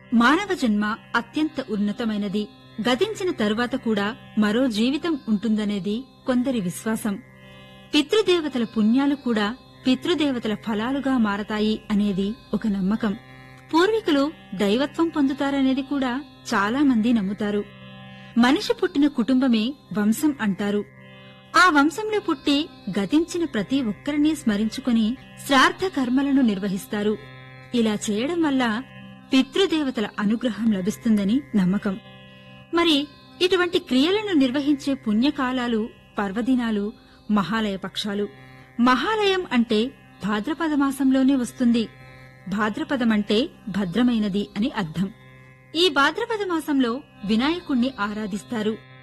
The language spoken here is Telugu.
మానవ జన్మ అత్యంత ఉన్నతమైనది గతించిన తరువాత కూడా మరో జీవితం ఉంటుందనేది కొందరి విశ్వాసం పితృదేవతల పుణ్యాలు కూడా పితృదేవతల ఫలాలుగా మారతాయి అనేది ఒక నమ్మకం పూర్వీకులు దైవత్వం పొందుతారనేది కూడా చాలా మంది నమ్ముతారు మనిషి పుట్టిన కుటుంబమే వంశం అంటారు ఆ వంశంలో పుట్టి గతించిన ప్రతి ఒక్కరిని స్మరించుకుని శ్రాద్ధ కర్మలను నిర్వహిస్తారు ఇలా చేయడం వల్ల పితృదేవతల అనుగ్రహం లభిస్తుందని నమ్మకం మరి ఇటువంటి క్రియలను నిర్వహించే పుణ్యకాలాలు పర్వదినాలు మహాలయ పక్షాలు మహాలయం అంటే భాద్రపద మాసంలోనే వస్తుంది భాద్రపదమంటే భద్రమైనది అని అర్థం ఈ భాద్రపద మాసంలో వినాయకుణ్ణి ఆరాధిస్తారు